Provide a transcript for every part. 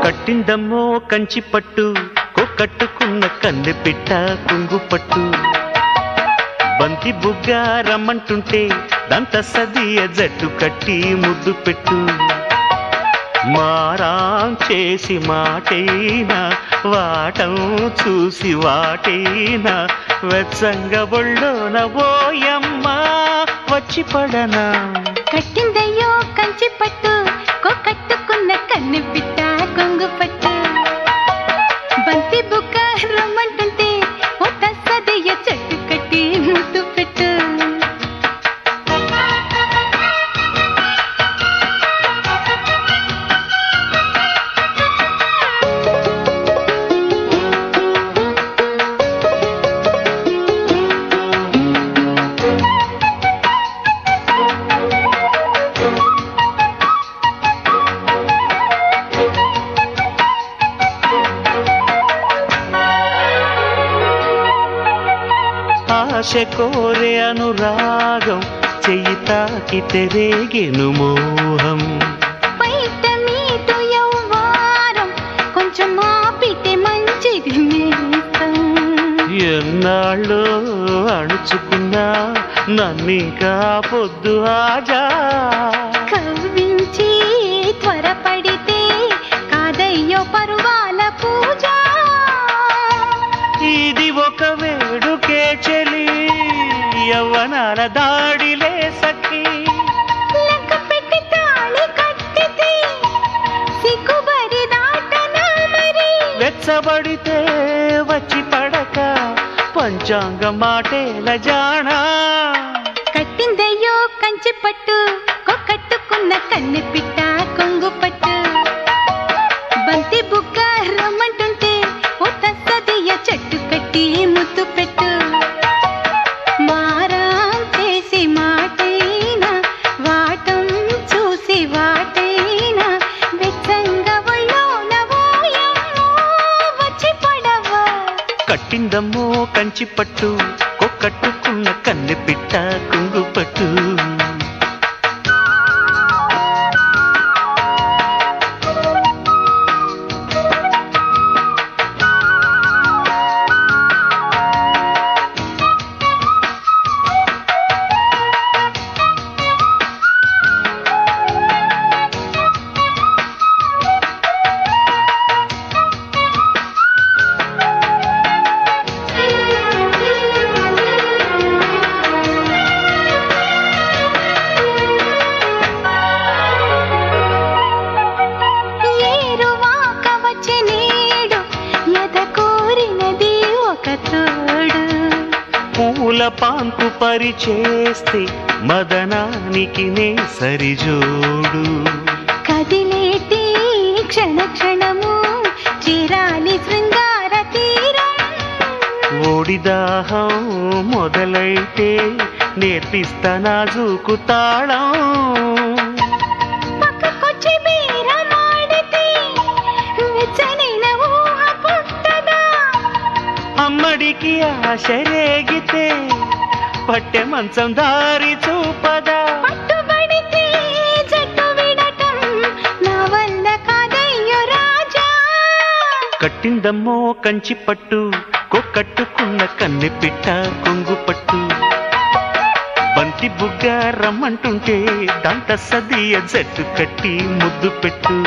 కట్టిందమ్మో కంచి పట్టు కొక్కట్టుకున్న కన్నె పిట్ట కుంగు పట్టు బంతి బుగ్గ రమ్మంటుంటే దంత సదియ జట్టు కట్టి ముద్దు పెట్టు మారాం చేసి మాటైనా వాటం చూసి వాటైనా వెచ్చంగా ఒళ్ళోన ఓయమ్మ వచ్చి పడనా కట్టిందయ్యో కంచి పట్టు కొకట్టుకున్న కన్ను పిట్ట కొంగు పట్టు బంతి బుక్క రమ్మంటుంటే ఓ తస్సదయ్య చెట్టు కట్టి ముద్దు పెట్టు ఆశ కోరే అనురాగం చెయ్యి తాకి తెరేగెను మోహం బయట మీటు యవ్వారం కొంచెం ఆపితే మంచిది నేస్తం ఎన్నాళ్ళు అణుచుకున్నా నన్నింకా పొద్దు ఆజా కవ్వించి త్వరపడితే కాదయ్యో పరువాల పూజ ఇది ఒక వేడుకే చెలి యవ్వనాల దాడిలే సఖి లెక్క పెట్టి తాళి కట్టితే సిగ్గుబరి దాటనా మరి వెచ్చబడితే వచ్చి పడక పంచాంగ మాటేల జానా కట్టిందయ్యో కంచి పట్టు కొకట్టుకున్న కన్నె పిట్ట కొంగు పట్టు బంతి బుగ్గ రమ్మంటుంటే ఓ తస్సదియ చెట్టు కట్టి ముద్దు పెట్టు మారం చేసి మాటైనా వాటం చూసి వాటైనా వెచ్చంగా ఒళ్ళోన ఓయమ్మో వచ్చి పడవా కట్టిందమ్మో కంచి పట్టు కొక్కట్టుకున్న కన్నె పిట్ట కుంగు పట్టు ఏరువాక వచ్చే నేడు ఎద కోరినది ఒక తోడు పూల పాన్పు పరిచేస్తే మదనానికి నే సరిజోడు కదిలేటి క్షణ క్షణము చిరాలి శృంగార తీరం ఓడిదాహం మొదలైతే నేర్పిస్తా నాజూకు తాళం పక్కకొచ్చి బేరమాడితే వెచ్చనైన ఊహ పుట్టదా అమ్మడికి ఆశ రేగితే పట్టె మంచం దారి చూపదా పట్టుబడితే జట్టు విడటం నా వల్ల కాదయ్యో రాజా కట్టిందమ్మో కంచి పట్టు కొక్కట్టుకున్న కన్నె పిట్ట కొంగు పట్టు బంతి బుగ్గ రమ్మంటుంటే దంత సదియ జట్టు కట్టి ముద్దు పెట్టు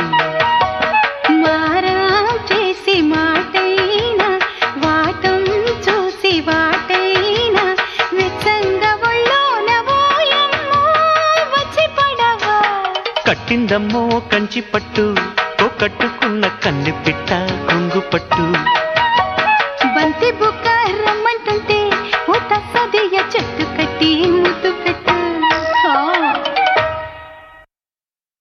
మారం చేసి మాటైనా వాటం చూసి వాటైనా వెచ్చంగా ఒళ్ళోన ఓయమ్మో వచ్చి పడవా కట్టిందమ్మో కంచి పట్టు కొక్కట్టుకున్న కన్నె పిట్ట కొంగు పట్టు బంతి బుక్క రమ్మంటుంటే ఓ తస్సదియ